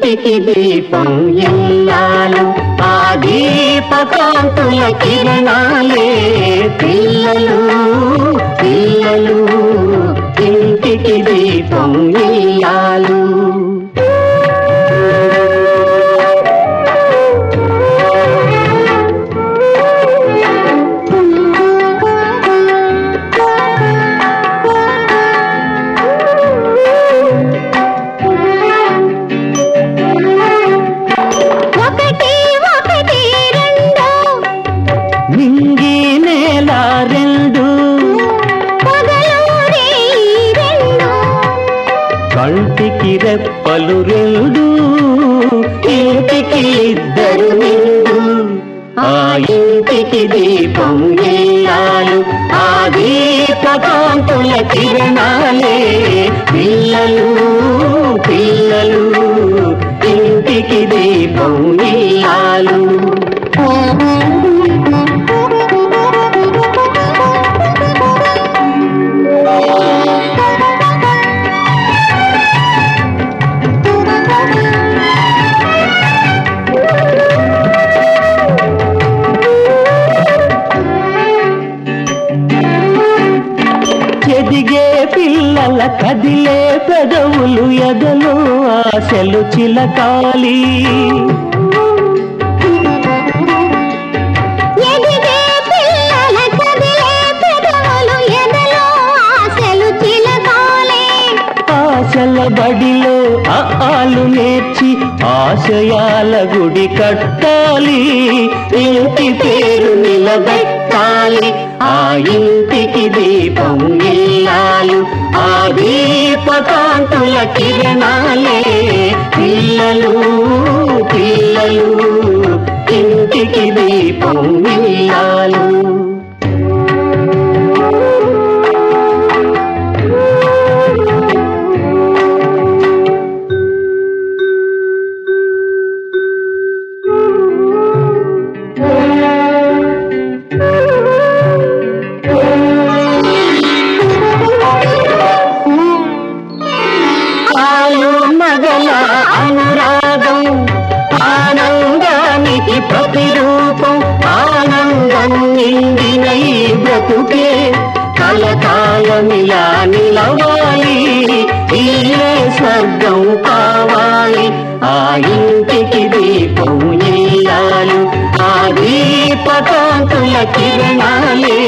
ఇంటికి దీపం ఇల్లాలు ఆ దీపకాంతుల కిరణాలే పిల్లలు పిల్లలు ఇంటికి దీపం ఇల్లాలు ఒకటి ఒకటి రెండు నింగి నేల రెండు పగలు రేయి రెండు కంటికి రెప్పలు రెండు ఇంటికి ఇద్దరు నిండు ఆ ఇంటికి దీపం ఇల్లాలు ఆ దీపకాంతుల కిరణాలే పిల్లలు పిల్లలు ఇంటికి దీపం ఇల్లాలు ఎదిగే పిల్లల కదిలే పెదవులు ఎదలు ఆశలు చిలకాలి ఎదిగే పిల్లల కదిలే పెదవులు ఎదలో ఆశలు చిలకాలే ఆశల బడిలో ఆ ఆలు నేర్చి ఆశయాల గుడి కట్టాలి ఇంటి పేరు నిలబెట్టాలి ఆ ఇంటికి దీపం ఇల్లాలు ఆ దీపకాంతుల కిరణాలే పిల్లలు పిల్లలు ఇంటికి దీపం ఇల్లాలు పాలు మగల అనురాగం ఆనందానికి ప్రతిరూపం ఆనందం నిండిన ఈ బ్రతుకే కలకాలమిలా నిలవాలి ఇల్లే స్వర్గం కావాలి ఆ ఇంటికి దీపం ఇల్లాలు ఆ దీపకాంతుల కిరణాలే